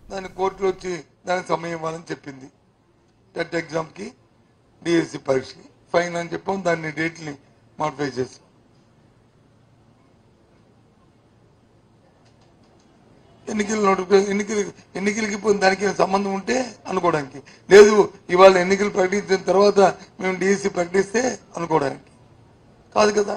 దాని కోర్టులో వచ్చి దానికి సమయం ఇవ్వాలని చెప్పింది టెట్ ఎగ్జామ్కి డిఎస్సి పరీక్షకి ఫైన్ అని చెప్పాం దాన్ని డేట్ని మాడిఫై చేసాం ఎన్నికల నోటిఫికేషన్ ఎన్నికలు ఎన్నికలకి పోయిన దానికి ఏమైనా సంబంధం ఉంటే అనుకోవడానికి లేదు ఇవాళ ఎన్నికలు ప్రకటించిన తర్వాత మేము డిఎస్సి ప్రకటిస్తే అనుకోవడానికి కాదు కదా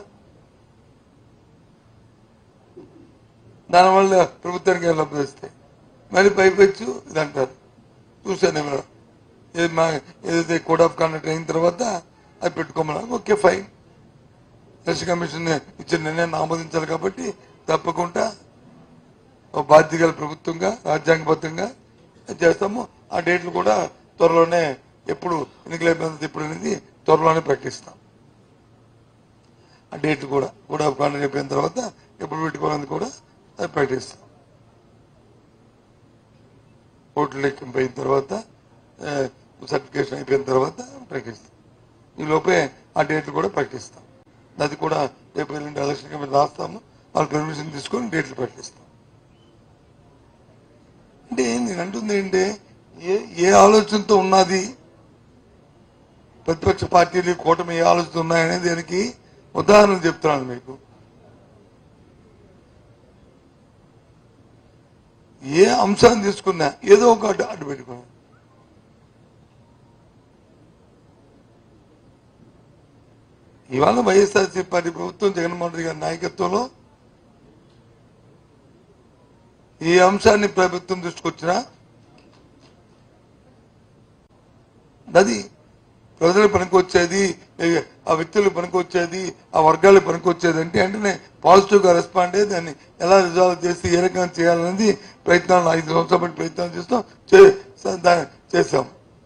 దానివల్ల ప్రభుత్వానికి ఏం లబ్ధి వస్తాయి మరి పైపెచ్చు ఇది అంటారు చూశాను ఎవరో ఏది మా ఏదైతే కోడ్ ఆఫ్ కాండక్ట్ అయిన తర్వాత అది పెట్టుకోమన్నా ఓకే ఫైన్ ఎలక్షన్ కమిషన్ ఇచ్చిన నిర్ణయాన్ని ఆమోదించాలి కాబట్టి తప్పకుండా ఒక బాధ్యత గల ప్రభుత్వంగా రాజ్యాంగబద్ధంగా చేస్తాము ఆ డేట్లు కూడా త్వరలోనే ఎప్పుడు ఎన్నికల అయిపోయింది ఎప్పుడు అనేది త్వరలోనే ప్రకటిస్తాం ఆ డేట్లు కూడా కూడా కాండక్ట్ అయిపోయిన తర్వాత ఎప్పుడు పెట్టుకోవాలని కూడా అది ప్రకటిస్తాం ఓట్లు లెక్కింపు అయిన తర్వాత సర్టిఫికేషన్ అయిపోయిన తర్వాత ప్రకటిస్తాం ఈ లోపే ఆ డేట్లు కూడా ప్రకటిస్తాం అది కూడా రేపు ఎల్లుండి ఎలక్షన్ కమిటీ రాస్తాము వాళ్ళ పర్మిషన్ తీసుకొని డేట్లు ప్రకటిస్తాం అంటే నేను అంటుంది ఏంటి ఏ ఏ ఆలోచనతో ఉన్నది ప్రతిపక్ష పార్టీలు కూటమి ఏ ఆలోచన ఉన్నాయనే దానికి ఉదాహరణలు చెప్తున్నాను మీకు ఏ అంశాన్ని తీసుకున్నా ఏదో ఒక అడ్డు అడ్డు పెట్టుకున్నా ఇవాళ వైఎస్ఆర్సీ పార్టీ ప్రభుత్వం జగన్మోహన్ రెడ్డి గారి నాయకత్వంలో ఈ అంశాన్ని ప్రభుత్వం దృష్టికొచ్చినా అది ప్రజలకు పనికొచ్చేది ఆ వ్యక్తులకు పనికొచ్చేది ఆ వర్గాలకు పనికొచ్చేది అంటే వెంటనే పాజిటివ్ గా రెస్పాండ్ అయ్యి దాన్ని ఎలా రిజాల్వ్ చేసి ఏ రకంగా చేయాలనేది ప్రయత్నాలు ఐదు సంవత్సరాల బట్టి ప్రయత్నాలు చేస్తాం చే- స- దా- చేశాం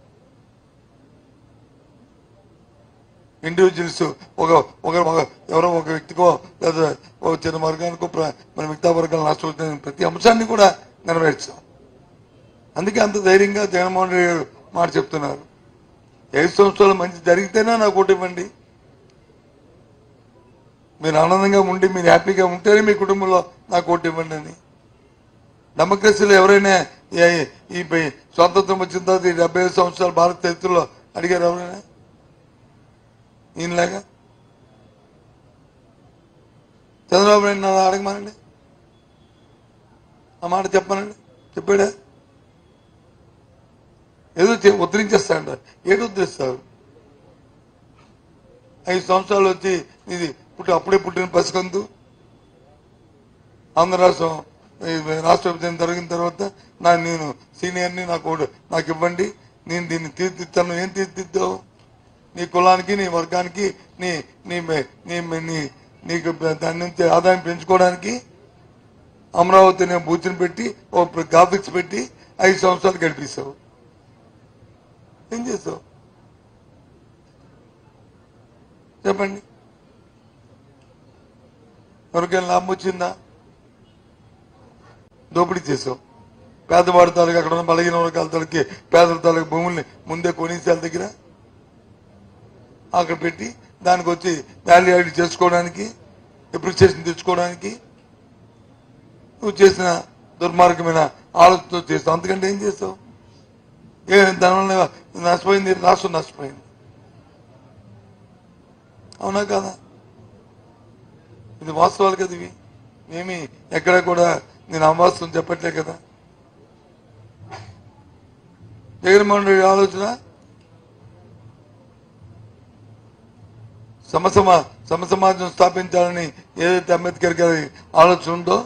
ఇండివిజువల్స్ ఒక ఒక ఒక- ఎవరో ఒక వ్యక్తికో లేదా ఒక చిన్న వర్గానికో ప్ర- మన మిగతా వర్గాలను నష్టపోతున్న ప్రతి అంశాన్ని కూడా నెరవేర్చాం అందుకే అంత ధైర్యంగా జగన్మోహన్ రెడ్డి గారు మాట చెప్తున్నారు ఐదు సంవత్సరాలు మంచి జరిగితేనే నాకు ఓటు ఇవ్వండి మీరు ఆనందంగా ఉండి మీరు హ్యాపీగా ఉంటేనే మీ కుటుంబంలో నాకు ఓటు ఇవ్వండి అని డెమోక్రసీలో ఎవరైనా ఈ- ఈ పై- స్వాతంత్రం వచ్చిన తర్వాత ఈ డెబ్బై ఐదు సంవత్సరాల భారత చరిత్రలో అడిగారు ఎవరైనా ఈయనలాగా చంద్రబాబు నాయుడు నన్ను అడగమానండి ఆ మాట చెప్పానండి చెప్పాడా ఏదో చే- ఉద్ధరించేస్తాడు ఏడు ఉద్ధరిస్తారు ఐదు సంవత్సరాలు వచ్చి ఇది పుట్టి అప్పుడే పుట్టిన పసికందు ఆంధ్ర రాష్ట్రం ఈ రాష్ట్ర విభజన జరిగిన తర్వాత నా నేను సీనియర్ని నాకు ఓటు- నాకు ఇవ్వండి నేను దీన్ని తీర్చిదిద్దాను ఏం తీర్చిదిద్దావు నీ కులానికి నీ వర్గానికి నీ నీ నీ నీ నీకు దాని నుంచి ఆదాయం పెంచుకోవడానికి అమరావతి అనే బూత్ని పెట్టి ఓ గ్రాఫిక్స్ పెట్టి ఐదు సంవత్సరాలు గడిపిస్తావు ఏం చేస్తావు చెప్పండి ఎవరికైనా లాభం వచ్చిందా దోపిడీ చేసావు పేదవాడి తాలూకు అక్కడ ఉన్న బలహీన వర్గాల తాలూకి పేదల తాలూకు భూముల్ని ముందే కొనేసాల దగ్గర అక్కడ పెట్టి దానికి వచ్చి వాల్యూ యాడ్ చేసుకోవడానికి అప్రిసియేషన్ తెచ్చుకోవడానికి నువ్వు చేసిన దుర్మార్గమైన ఆలోచనతో చేస్తావు అంతకంటే ఏం చేస్తావు ఏ దానివల్ల నష్టపోయింది రాష్ట్రం నష్టపోయింది అవునా కాదా ఇది వాస్తవాలు కదా ఇవి ఏమి ఎక్కడ కూడా నేను అవాస్తవం చెప్పట్లే కదా జగన్మోహన్ రెడ్డి ఆలోచన సమసమ సమసమాజం స్థాపించాలని ఏదైతే అంబేద్కర్ గారి ఆలోచన ఉందో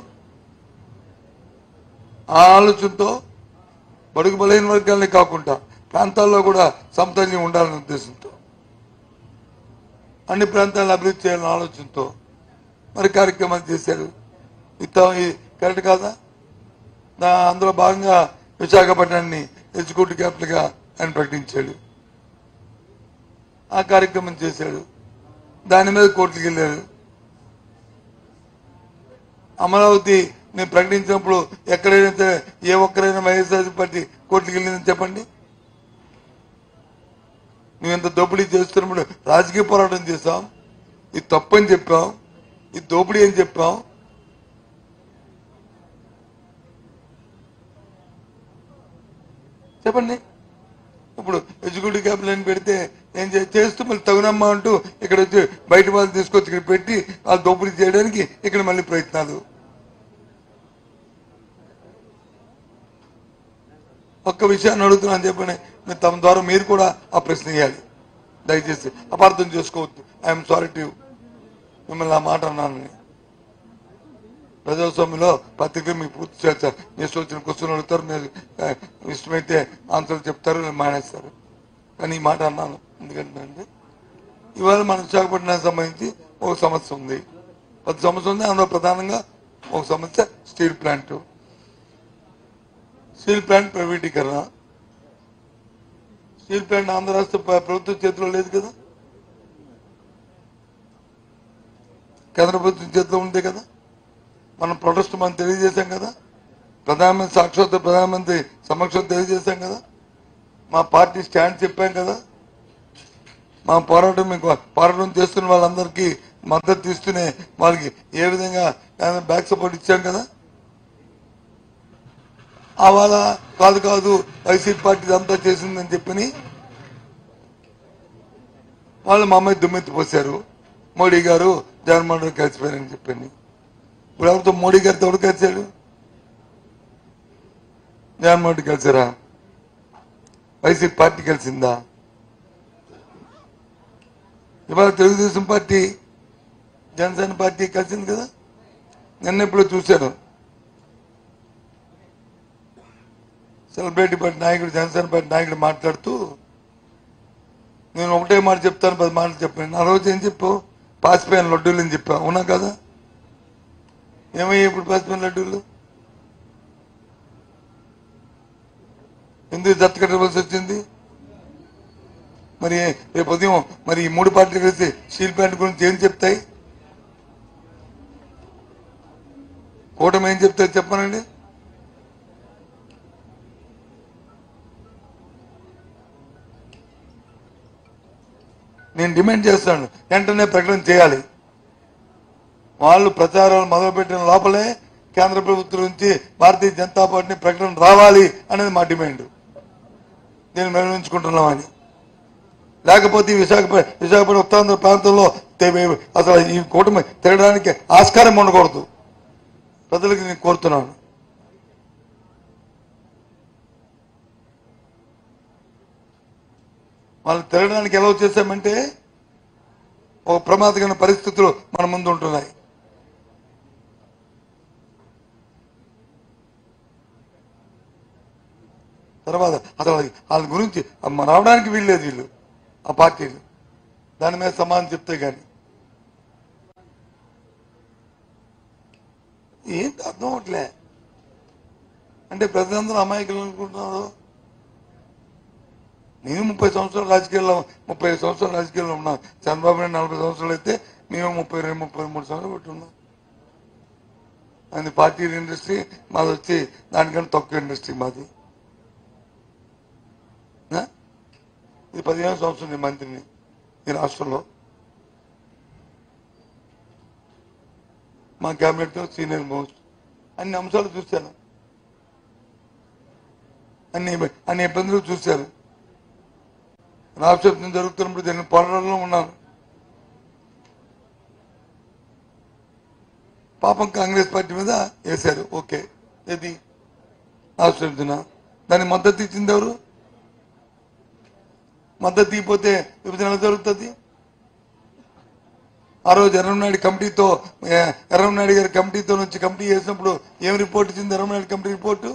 ఆ ఆలోచనతో బడుగు బలహీన వర్గాలనే కాకుండా ప్రాంతాల్లో కూడా సమతుల్యం ఉండాలనే ఉద్దేశంతో అన్ని ప్రాంతాలను అభివృద్ధి చేయాలనే ఆలోచనతో మరి కార్యక్రమాలు చేశారు ఇత్తం ఇది కరెక్ట్ కాదా దా అందులో భాగంగా విశాఖపట్నాన్ని ఎగ్జిక్యూటివ్ క్యాపిటల్ గా ఆయన ప్రకటించాడు ఆ కార్యక్రమం చేశాడు దాని మీద కోర్టుకు వెళ్ళారు అమరావతి నేను ప్రకటించినప్పుడు ఎక్కడైనా సరే ఏ ఒక్కరైనా వైఎస్ఆర్ పార్టీ కోర్టుకు వెళ్ళిందని చెప్పండి మేము ఇంత దోపిడీ చేస్తున్నప్పుడు రాజకీయ పోరాటం చేశాం ఇది తప్పని చెప్పాం ఇది దోపిడీ అని చెప్పాం చెప్పండి ఇప్పుడు ఎగ్జిక్యూటివ్ క్యాబినెట్ పెడితే ఏం చే- చేస్తూ మళ్ళీ తగునమ్మా అంటూ ఇక్కడ వచ్చి బయట వాళ్ళు తీసుకొచ్చి ఇక్కడ పెట్టి వాళ్ళు దోపిడీ చేయడానికి ఇక్కడ మళ్ళీ ప్రయత్నాలు ఒక్క విషయాన్ని అడుగుతున్నాను చెప్పండి మీరు తమ ద్వారా మీరు కూడా ఆ ప్రశ్న వేయాలి దయచేసి అపార్థం చేసుకోవద్దు ఐఎమ్ సారీ టు మిమ్మల్ని ఆ మాట అన్నాను నేను. ప్రజాస్వామ్యంలో పత్రికలు మీకు పూర్తి చేస్తారు మీ ఇష్టం వచ్చిన క్వశ్చన్ అడుగుతారు మీరు ఆ, ఇష్టమైతే ఆన్సర్లు చెప్తారు లేదా మానేస్తారు కానీ ఈ మాట అన్నాను ఎందుకంటే ఇవాళ మన విశాఖపట్నానికి సంబంధించి ఒక సమస్య ఉంది పది సమస్య ఉంది అందులో ప్రధానంగా ఒక సమస్య స్టీల్ ప్లాంట్ స్టీల్ ప్లాంట్ ప్రైవేటీకరణ స్టీల్ ప్లాంట్ ఆంధ్ర రాష్ట్ర ప్ర- ప్రభుత్వం చేతిలో లేదు కదా కేంద్ర ప్రభుత్వం చేతిలో ఉంది కదా మనం ప్రొటెస్ట్ మనం తెలియజేశాం కదా ప్రధానమంత్రి సాక్షాత్ ప్రధానమంత్రి సమక్షం తెలియజేశాం కదా మా పార్టీ స్టాండ్ చెప్పాం కదా మా పోరాటం మీకు పోరాటం చేస్తున్న వాళ్ళందరికీ మద్దతు ఇస్తూనే వాళ్ళకి ఏ విధంగా బ్యాక్ సపోర్ట్ ఇచ్చాం కదా అవాళ కాదు కాదు వైసీపీ పార్టీ అంతా చేసిందని చెప్పని వాళ్ళు మా అమ్మాయి దుమ్మెత్తి పోశారు మోడీ గారు జగన్మోహన్ రెడ్డి కలిసిపోయారని చెప్పని ఇప్పుడు ఎవరితో మోడీ గారితో ఎవరు కలిశాడు జగన్మోహన్ రెడ్డి కలిసారా వైసీపీ పార్టీ కలిసిందా ఇవాళ తెలుగుదేశం పార్టీ జనసేన పార్టీ కలిసింది కదా నిన్న ఇప్పుడు చూశాను సెలబ్రిటీ పార్టీ నాయకుడు జనసేన పార్టీ నాయకుడు మాట్లాడుతూ నేను ఒకటే మాట చెప్తాను పది మాటలు చెప్పాను ఆ రోజు ఏం చెప్పు పాసిపోయిన లడ్డూలు అని చెప్పా అవునా కదా ఏమయ్యాయి ఇప్పుడు పాసిపోయిన లడ్డూలు ఎందుకు దత్త కట్టవలసి వచ్చింది మరి రేపు ఉదయం మరి ఈ మూడు పార్టీలు కలిసి స్టీల్ ప్లాంట్ గురించి ఏం చెప్తాయి కూటమి ఏం చెప్తాయి చెప్పనండి నేను డిమాండ్ చేస్తాను వెంటనే ప్రకటన చేయాలి వాళ్ళు ప్రచారాలు మొదలుపెట్టిన లోపలే కేంద్ర ప్రభుత్వం నుంచి భారతీయ జనతా పార్టీ ప్రకటన రావాలి అనేది మా డిమాండ్ నేను నిర్వహించుకుంటున్నామని లేకపోతే ఈ విశాఖపట్నం విశాఖపట్నం ఉత్తరాంధ్ర ప్రాంతంలో తే- అసలు ఈ కూటమి తిరగడానికి ఆస్కారం ఉండకూడదు ప్రజలకు నేను కోరుతున్నాను వాళ్ళు తిరగడానికి ఎలా చేశామంటే ఒక ప్రమాదకరమైన పరిస్థితులు మన ముందు ఉంటున్నాయి తర్వాత అసలు వాళ్ళ గురించి అమ్మ రావడానికి వీల్లేదు వీళ్ళు ఆ పార్టీలు దాని మీద సమాధానం చెప్తే గాని ఏంటి అర్థం అవట్లే అంటే ప్రజలందరూ అమాయకులు అనుకుంటున్నారు నేను ముప్పై సంవత్సరాలు రాజకీయాల్లో ముప్పై ఐదు సంవత్సరాలు రాజకీయాల్లో ఉన్నా చంద్రబాబు నాయుడు నలభై సంవత్సరాలు అయితే మేము ముప్పై రెండు ముప్పై మూడు సంవత్సరాలు పెట్టి ఉన్నాం అది పార్టీ ఇండస్ట్రీ మాది వచ్చి దానికంటే తక్కువ ఇండస్ట్రీ మాది ఆ? ఇది పదిహేను సంవత్సరం నేను మంత్రిని ఈ రాష్ట్రంలో మా క్యాబినెట్ లో సీనియర్ మోస్ట్ అన్ని అంశాలు చూశాను అన్ని అన్ని ఇబ్బందులు చూశాను రాష్ట్రం జరుగుతున్నప్పుడు దీన్ని పోరాటంలో ఉన్నాను పాపం కాంగ్రెస్ పార్టీ మీద వేశారు ఓకే ఏది రాష్ట్రం దాని మద్దతు ఇచ్చింది ఎవరు మద్దతు ఇవ్వకపోతే విభజన ఎలా జరుగుతుంది ఆ రోజు ఎర్రంనాయుడు కమిటీతో ఏ, ఎర్రంనాయుడు గారి కమిటీతో నుంచి కమిటీ చేసినప్పుడు ఏం రిపోర్ట్ ఇచ్చింది ఎర్రంనాయుడు కమిటీ రిపోర్టు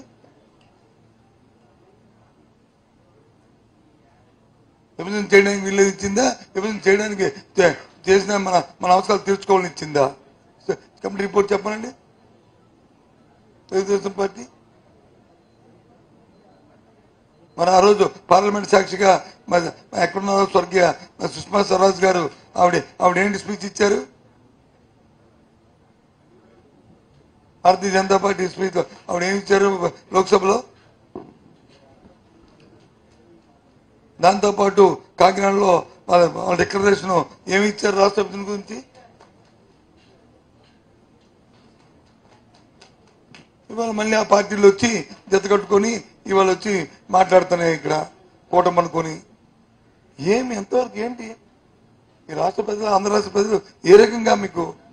విభజన చేయడానికి వీళ్ళది ఇచ్చిందా విభజన చేయడానికి చే- చేసిన మన మన అవసరాలు తీర్చుకోవాలని ఇచ్చిందా స- కమిటీ రిపోర్ట్ చెప్పనండి తెలుగుదేశం పార్టీ మరి ఆ రోజు పార్లమెంట్ సాక్షిగా మరి ఎక్కడున్నారో స్వర్గీయ మరి సుష్మా స్వరాజ్ గారు ఆవిడ ఆవిడ ఏంటి స్పీచ్ ఇచ్చారు భారతీయ జనతా పార్టీ స్పీచ్ ఆవిడ ఏమి ఇచ్చారు లోక్సభలో దాంతోపాటు కాకినాడలో వాళ్ళ వాళ్ళ డిక్లరేషన్ ఏమి ఇచ్చారు రాష్ట్ర విభజన గురించి ఇవాళ మళ్ళీ ఆ పార్టీలు వచ్చి జత కట్టుకొని ఇవాళ వచ్చి మాట్లాడుతానే ఇక్కడ కూటమి అనుకొని ఏమి ఎంతవరకు ఏంటి ఈ రాష్ట్ర ప్రజలు ఆంధ్ర రాష్ట్ర ప్రజలు ఏ రకంగా మీకు